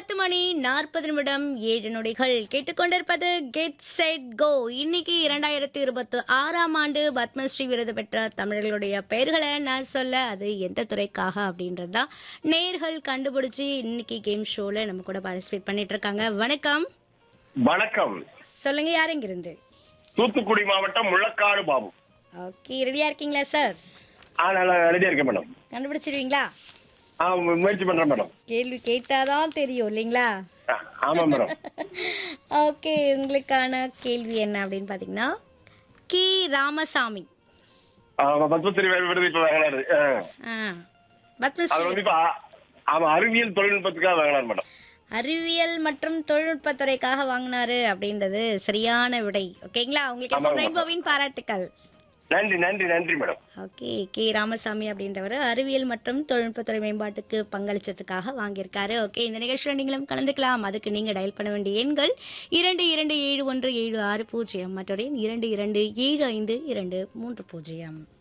பத்து மணி நாற்பது நிமிடம் ஏழு நொடிகள் கேட்டுக்கொண்டிருப்பது கெட் செட் கோ இன்னைக்கு இரண்டாயிரத்தி இருபத்தி ஆறாம் ஆண்டு பத்மஸ்ரீ விருது பெற்ற தமிழர்களுடைய பெயர்களை நான் சொல்ல அது எந்த துறைக்காக அப்படின்றது தான் நேர்கள் கண்டுபிடிச்சு இன்னைக்கு கேம் ஷோல நம்ம கூட பார்ட்டிசிபேட் பண்ணிட்டு இருக்காங்க வணக்கம் வணக்கம் சொல்லுங்க யார் இங்கிருந்து தூத்துக்குடி மாவட்டம் முள்ளக்காடு பாபு ஓகே ரெடியா இருக்கீங்களா சார் ஆ நல்லா ரெடியா இருக்கேன் மேடம் கண்டுபிடிச்சிருவீங்களா ஆ மு- முயற்சி பண்றேன் மேடம் கேள்வி கேட்டாதான் தெரியும் இல்லைங்களா ஆ, ஆமா மேடம் ஓகே உங்களுக்கான கேள்வி என்ன அப்படின்னு பாத்தீங்கன்னா கி ராமசாமி ஆ, பத்மஸ்ரீ விருது இப்ப வாங்கினாரு ஆ. ஆ, அவர் பத்மஸ்ரீ வந்து இப்ப ஆ- ஆமா அறிவியல் தொழில்நுட்பத்துக்காக வாங்கினார் மேடம் அறிவியல் மற்றும் தொழில்நுட்பத்துறைக்காக வாங்கினாரு அப்படின்றது சரியான விடை ஓகேங்களா உங்களுக்கு ஆமாங்க. ரெயின்போவின் பாராட்டுக்கள் நன்றி நன்றி நன்றி மேடம் ஓகே கே ராமசாமி அப்படின்றவர் அறிவியல் மற்றும் தொழில்நுட்பத்துறை மேம்பாட்டுக்கு பங்களிச்சதுக்காக வாங்கியிருக்காரு ஓகே இந்த நிகழ்ச்சியில் நீங்களும் கலந்துக்கலாம் அதுக்கு நீங்க டயல் பண்ண வேண்டிய எண்கள் இரண்டு இரண்டு ஏழு ஒன்று ஏழு ஆறு பூஜ்ஜியம் மற்றொரு எண் இரண்டு இரண்டு ஏழு ஐந்து இரண்டு மூன்று பூஜ்ஜியம்